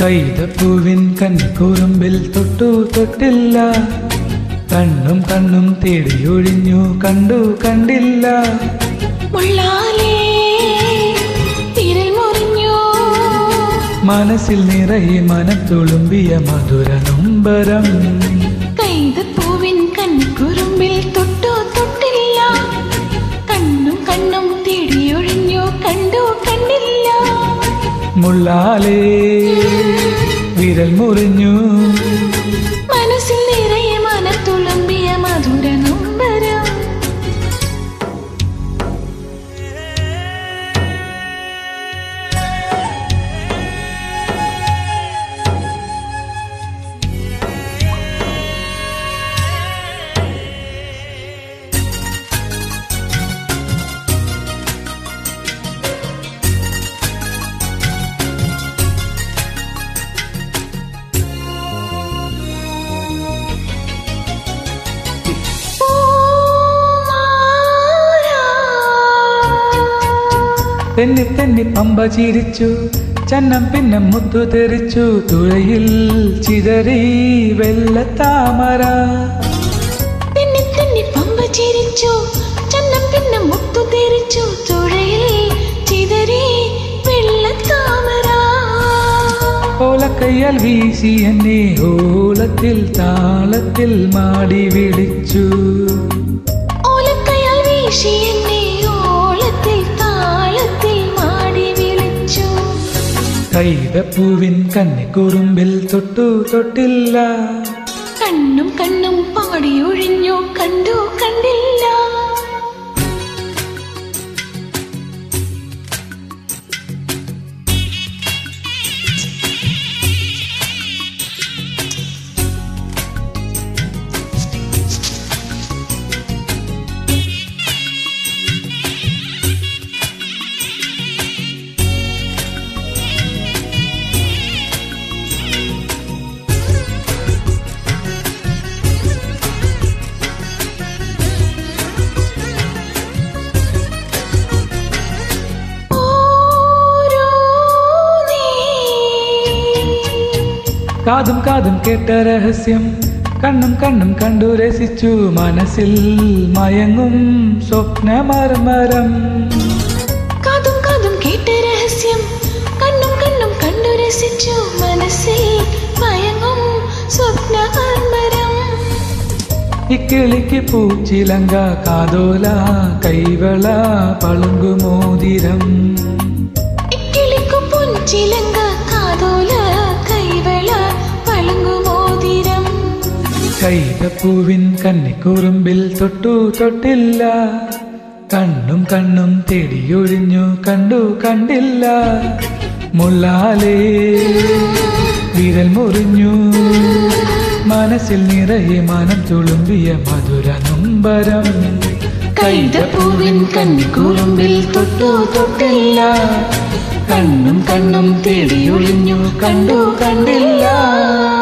കൈതപ്പൂവിൻ കന്നിക്കൂറുമ്പിൽ തൊട്ടു തൊട്ടില്ല കണ്ണും കണ്ണും തേടിയൊഴിഞ്ഞു കണ്ടു കണ്ടില്ല മുള്ളാലേ വിരൽ മുറിഞ്ഞു മനസ്സിൽ നിറയെ മനം തുളുമ്പിയ മധുര നൊമ്പരം കൈതപ്പൂവിൻ കണ്ണിക്കുറുമ്പിൽ തൊട്ടു തൊട്ടില്ല കണ്ണും കണ്ണും തേടിയൊഴിഞ്ഞു കണ്ടു കണ്ടില്ല മുള്ളാലേ വിരൽ മുറിഞ്ഞു മനസ്സിൽ നിറയെ മനത്തുളുമ്പിയ മധുര നൊമ്പരം തെന്നി തെന്നി പമ്പ ചിരിച്ചു ചന്നം പിന്നെ മുത്തു തെറിച്ചു തുഴയിൽ ചിതറി വെള്ളത്താമര തെന്നി തെന്നി പമ്പ ചിരിച്ചു ചന്നം പിന്നെ മുത്തു തെറിച്ചു തുഴയിൽ ചിതറി വെള്ളത്താമര ഓലക്കയ്യാൽ വീശി എന്നെ ഓലത്തിൽ താളത്തിൽ മാടി വിളിച്ചു ഓലക്കയാൽ വീശി എന്നെ ഓളത്തിൽ താളത്തിൽ മാടി വിളിച്ചു കൈതപ്പൂവിൻ കന്നിക്കുറുമ്പിൽ തൊട്ടു തൊട്ടില്ല കണ്ണും കണ്ണും പാടിയൊഴിഞ്ഞു കണ്ടു കണ്ടില്ല ഓരോ നീ കാതും കാതും കേട്ട രഹസ്യം കണ്ണും കണ്ണും കണ്ടു രസിച്ചു മനസ്സിൽ മയങ്ങും സ്വപ്നമർമരം കാതും കാതും കേട്ട രഹസ്യം കണ്ണും കണ്ണും കണ്ടു രസിച്ചു മനസ്സിൽ മയങ്ങും സ്വപ്ന അർമരം ഇക്കിളിക്ക് പൂച്ചിലങ്ക കാതോല കൈവള പളുങ്കുമോതിരം ഇക്കിളിക്കു പൊൻചിലങ്ക കാതോല കൈവള പളുങ്കുമോതിരം കൈതപ്പൂവിൻ കന്നിക്കുറുമ്പിൽ തൊട്ടു തൊട്ടില്ല കണ്ണും കണ്ണും തേടിയൊഴിഞ്ഞു കണ്ടു കണ്ടില്ല മുള്ളാലേ വിരൽ മുറിഞ്ഞു മനസ്സിൽ നിറയെ മനം തുളുമ്പിയ മധുര നൊമ്പരം കൈതപ്പൂവിൻ കന്നിക്കൂറുമ്പിൽ തൊട്ടു തൊട്ടില്ല കണ്ണും കണ്ണും തേടിയൊഴിഞ്ഞു കണ്ടു കണ്ടില്ല